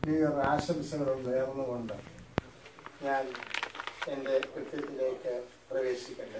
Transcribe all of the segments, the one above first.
New year ആശംസകളും നേർന്നുകൊണ്ട് ഞാൻ എൻ്റെ കൃത്യത്തിലേക്ക് പ്രവേശിക്കട്ടെ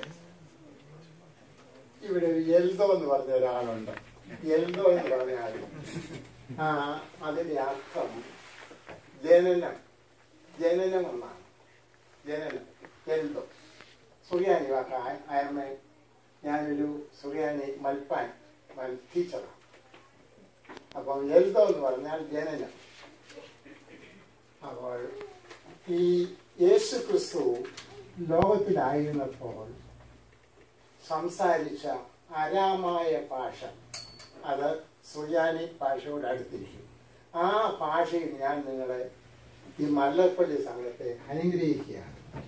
ഇവിടെ ഒരു എൽദോ എന്ന് പറഞ്ഞ ഒരാളുണ്ട് എൽദോ എന്ന് പറഞ്ഞാൽ ആ അതിന്റെ അർത്ഥം ജനനം ജനനം എന്നാണ് ജനനം എൽദോ സുറിയാനി വാക്ക അയമ്മ ഞാനൊരു സുറിയാനി മൽപ്പാൻ മൽ ടീച്ചറാണ് അപ്പം എൽദോ എന്ന് പറഞ്ഞാൽ ജനനം അപ്പോൾ ഈ യേശു ക്രിസ്തു ലോകത്തിലായിരുന്നപ്പോൾ സംസാരിച്ച അരാമായ ഭാഷ അത് സുറിയാനി ഭാഷയോട് അടുത്തിരിക്കും ആ ഭാഷയിൽ ഞാൻ നിങ്ങളെ ഈ മല്ലപ്പള്ളി സംഘത്തെ അനുഗ്രഹിക്കുകയാണ്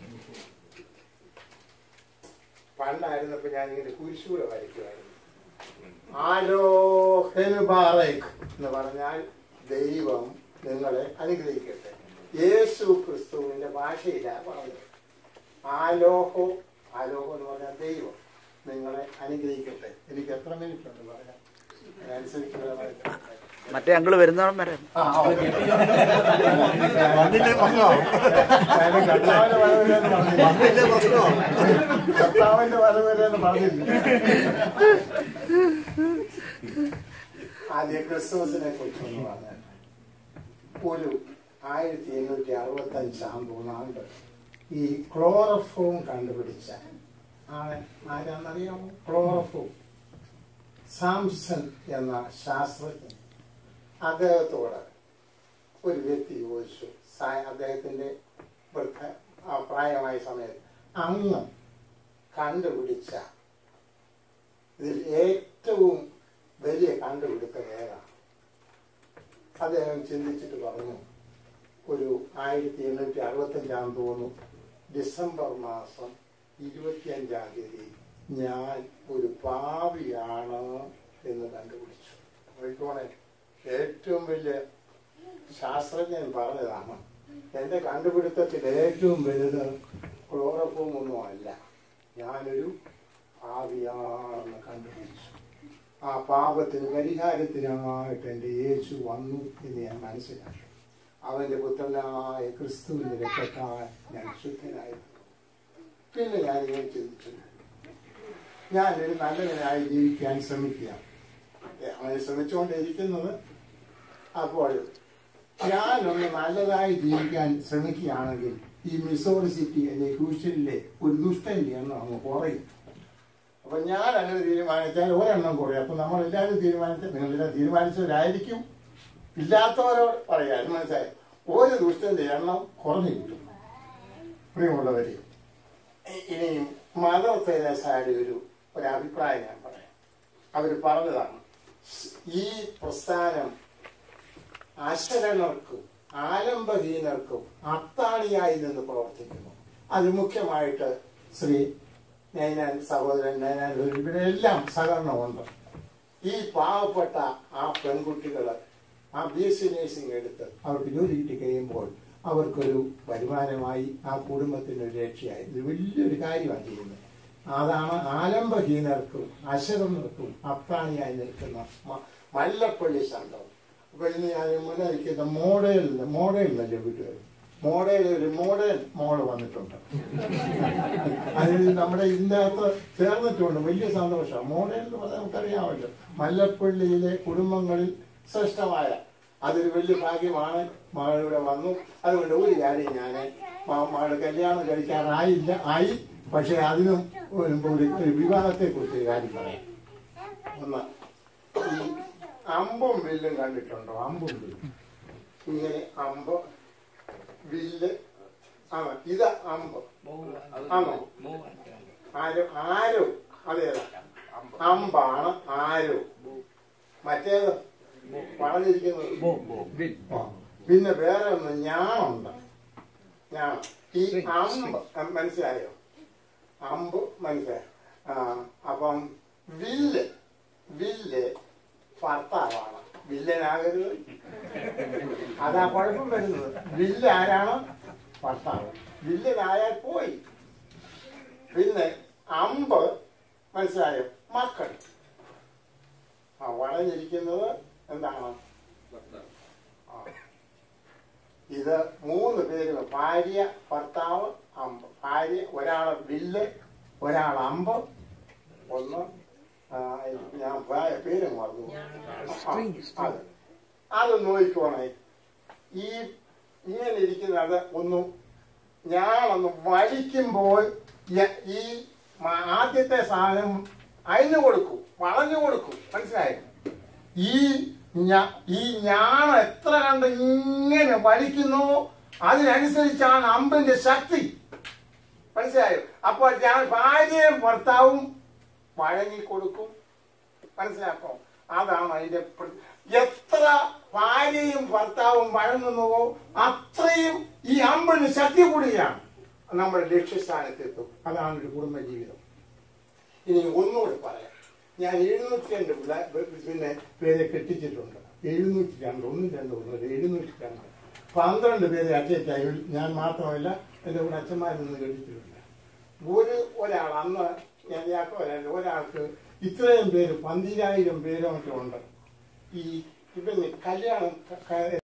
പണ്ടായിരുന്നപ്പോൾ ഞാൻ ഇങ്ങനെ കുരിശൂടെ വരയ്ക്കുമായിരുന്നു ആലോഹെനുബാറേക്ക് എന്ന് പറഞ്ഞാൽ ദൈവം നിങ്ങളെ അനുഗ്രഹിക്കട്ടെ യേശു ക്രിസ്തുവിന്റെ ഭാഷയിലാണ് പറഞ്ഞത് ആലോഹോ ആലോഹോ എന്ന് പറഞ്ഞാൽ ദൈവം നിങ്ങളെ അനുഗ്രഹിക്കട്ടെ എനിക്ക് എത്ര മിനിറ്റ് ഉണ്ട് പറയാം അതിനനുസരിച്ചുള്ള പറയാം. മറ്റേ അങ്കിള് വരുന്നോളം വരെ ആ, ഓക്കേ. ഞാന് കർത്താവിന്റെ വരവിലെന്ന് പറഞ്ഞില്ല. കർത്താവിന്റെ വരവിലെന്ന് പറഞ്ഞില്ല ആദ്യം ക്രിസ്തുമസിനെ കുറിച്ചൊന്ന് പറഞ്ഞാൽ ഒരു ആയിരത്തി എണ്ണൂറ്റി അറുപത്തി അഞ്ചാം മൂന്നാണ്ട് ഈ ക്ലോറഫോം കണ്ടുപിടിച്ച ആണ് ആരാന്നറിയാമോ ക്ലോറഫോം സാംസൺ എന്ന ശാസ്ത്രജ്ഞൻ അദ്ദേഹത്തോട് ഒരു വ്യക്തി ചോദിച്ചു സാ- അദ്ദേഹത്തിന്റെ വൃദ്ധ ആ പ്രായമായ സമയത്ത് അങ്ങ് കണ്ടുപിടിച്ച ഇതിൽ ഏറ്റവും വലിയ കണ്ടുപിടുത്തം ഏതാണ് അദ്ദേഹം ചിന്തിച്ചിട്ട് പറഞ്ഞു ഒരു ആയിരത്തി എണ്ണൂറ്റി അറുപത്തഞ്ചാം തോന്നുന്നു ഡിസംബർ മാസം ഇരുപത്തിയഞ്ചാം തീയതി ഞാൻ ഒരു പാവിയാണ് എന്ന് കണ്ടുപിടിച്ചു നോക്കിക്കോണേ ഏറ്റവും വലിയ ശാസ്ത്രജ്ഞൻ പറഞ്ഞതാണ് എന്റെ കണ്ടുപിടുത്തത്തിൽ ഏറ്റവും വലുത് ക്ലോറോഫോം ഒന്നും അല്ല ഞാനൊരു പാവിയാണെന്ന് കണ്ടുപിടിച്ചു ആ പാപത്തിന് പരിഹാരത്തിനായിട്ട് എൻ്റെ യേശു വന്നു എന്ന് ഞാൻ മനസ്സിലാക്കി അവന്റെ പുത്രനായ ക്രിസ്തുവിന്റെ രക്തത്താൽ ഞാൻ ശുദ്ധനായി പിന്നെ ഞാൻ ഇങ്ങനെ ചിന്തിച്ചു ഞാനൊരു നല്ലവനായി ജീവിക്കാൻ ശ്രമിക്കുക അങ്ങനെ ശ്രമിച്ചുകൊണ്ടിരിക്കുന്നത് അപ്പോൾ ഞാനൊന്ന് നല്ലതായി ജീവിക്കാൻ ശ്രമിക്കുകയാണെങ്കിൽ ഈ മിസോറി സിറ്റി അല്ലെ ഹ്യൂസ്റ്റനിലെ ഒരു ദുഷ്ടന്റെ എണ്ണം അങ്ങ് കുറയും അപ്പൊ ഞാൻ അങ്ങനെ തീരുമാനിച്ചാൽ ഒരെണ്ണം കുറയും അപ്പൊ നമ്മൾ എല്ലാവരും തീരുമാനിച്ചാൽ നിങ്ങളെല്ലാം തീരുമാനിച്ചവരായിരിക്കും ഇല്ലാത്തവരോട് പറയാൻ മനസ്സിലായി ഒരു ദുഷ്ടന്റെ എണ്ണം കുറഞ്ഞു കിട്ടും പ്രിയമുള്ളവരെ ഇ- ഇനിയും മദർ തെരേസയുടെ ഒരു ഒരു അഭിപ്രായം ഞാൻ പറയാം അവർ പറഞ്ഞതാണ് ഈ പ്രസ്ഥാനം അശരണർക്കും ആലംബഹീനർക്കും അത്താണിയായി നിന്ന് പ്രവർത്തിക്കുന്നു അത് മുഖ്യമായിട്ട് ശ്രീ നൈനാൻ സഹോദരൻ നൈനാൻ ഇവിടെ എല്ലാം സഹകരണമുണ്ട് ഈ പാവപ്പെട്ട ആ പെൺകുട്ടികൾ ആ ബി എസ് സി നേഴ്സിംഗ് എടുത്ത് അവർക്ക് ജോലി കിട്ടി കഴിയുമ്പോൾ അവർക്കൊരു വരുമാനമായി ആ കുടുംബത്തിന് ഒരു രക്ഷയായി ഇത് വലിയൊരു കാര്യമാണ് ചെയ്യുന്നത് അതാണ് ആലംബഹീനർക്കും അശരണർക്കും അത്താണിയായി നിൽക്കുന്ന മ- മല്ലപ്പള്ളി സംഘം അപ്പൊ ഇന്ന് ഞാൻ മുന്നേ നിൽക്കുന്ന മോഡേൽ മോഡേൽ എന്നല്ലേ വീട്ടുകാർ മോഡേൽ ഒരു മോഡേൺ മോള് വന്നിട്ടുണ്ട് അതിൽ നമ്മുടെ ഇതിനകത്ത് ചേർന്നിട്ടുണ്ട് വലിയ സന്തോഷം മോഡേൺ എന്ന് പറഞ്ഞാൽ നമുക്കറിയാമല്ലോ മല്ലപ്പള്ളിയിലെ കുടുംബങ്ങളിൽ ശ്രേഷ്ഠമായ അതൊരു വലിയ ഭാഗ്യമാണ് മകളിവിടെ വന്നു അതുകൊണ്ട് ഒരു കാര്യം ഞാൻ മകളുടെ കല്യാണം കഴിക്കാറായില്ല ആയി പക്ഷെ അതിനും ഒരു ഒരു ഒരു വിവാഹത്തെ കുറിച്ച് ഒരു കാര്യം പറയാം ഒന്ന് ഈ അമ്പും വില്ലും കണ്ടിട്ടുണ്ടോ അമ്പും വില്ലും ഇങ്ങനെ അമ്പ് വില്ല് ആണ് ഇത് അമ്പ് ആണോ ആരോ ആരോ അതേതാ അമ്പാണ് ആരോ മറ്റേത് പറഞ്ഞിരിക്കുന്നത് ആ. പിന്നെ വേറെ ഒന്ന് ഞാണുണ്ട് ഞാൻ ഈ അമ്പ് അഹ് മനസ്സിലായോ അമ്പ് മനസ്സിലായോ ആ, അപ്പം വില്ല് വില്ല് ഭർത്താവാണ് വില്ലനാകരുത് അതാ കുഴപ്പം വരുന്നത് വില്ല് ആരാണ് ഭർത്താവ് വില്ലനായാൽ പോയി പിന്നെ അമ്പ് മനസ്സിലായോ മക്കൾ ആ വളഞ്ഞിരിക്കുന്നത് എന്താണ് ആ. ഇത് മൂന്ന് പേര് ഭാര്യ ഭർത്താവ് അമ്പ് ഭാര്യ ഒരാള് വില്ല് ഒരാൾ അമ്പ് ഒന്ന് ആ, ഞാൻ പേ- പേര് മറന്നു ആ, അത് അത് നോക്കിക്കോണേ ഈ ഇങ്ങനെ ഇരിക്കുന്നത് ഒന്ന് ഞാനൊന്ന് വലിക്കുമ്പോൾ യ- ഈ മ- ആദ്യത്തെ സാധനം അയിന് കൊടുക്കും വളഞ്ഞു കൊടുക്കും മനസ്സിലായോ ഈ ഞ- ഈ ഞാൺ എത്ര കണ്ട് ഇങ്ങനെ വലിക്കുന്നു അതിനനുസരിച്ചാണ് അമ്പിന്റെ ശക്തി മനസ്സിലായോ അപ്പോൾ ഞാൻ ഭാര്യയും ഭർത്താവും വഴങ്ങി കൊടുക്കും മനസ്സിലാക്കോ അതാണ് അതിന്റെ പ്ര- എത്ര ഭാര്യയും ഭർത്താവും വഴങ്ങുന്നുവോ അത്രയും ഈ അമ്പിന് ശക്തി കൂടുകയാണ് നമ്മുടെ ലക്ഷ്യസ്ഥാനത്തെത്തും അതാണ് ഒരു കുടുംബ ജീവിതം ഇനി ഒന്നുകൂടി പറയാം ഞാൻ എഴുന്നൂറ്റി രണ്ട് പിള്ള- പിന്നെ പേരെ കെട്ടിച്ചിട്ടുണ്ട് എഴുന്നൂറ്റി രണ്ട് ഒന്നും രണ്ട് ഒന്നും എഴുന്നൂറ്റി രണ്ട് പന്ത്രണ്ട് പേരെ അറ്റേറ്റായി ഞാൻ മാത്രമല്ല എൻ്റെ കൂടെ അച്ഛന്മാരിൽ നിന്ന് കെട്ടിച്ചിട്ടുണ്ട് ഒരു ഒരാൾ അന്ന് ഞാൻ യാക്കോ ഒരാൾക്ക് ഇത്രയും പേര് പന്തിരായിരം പേരോ മറ്റോ ഉണ്ട് ഈ ഇവന് കല്യാണം ക- ക-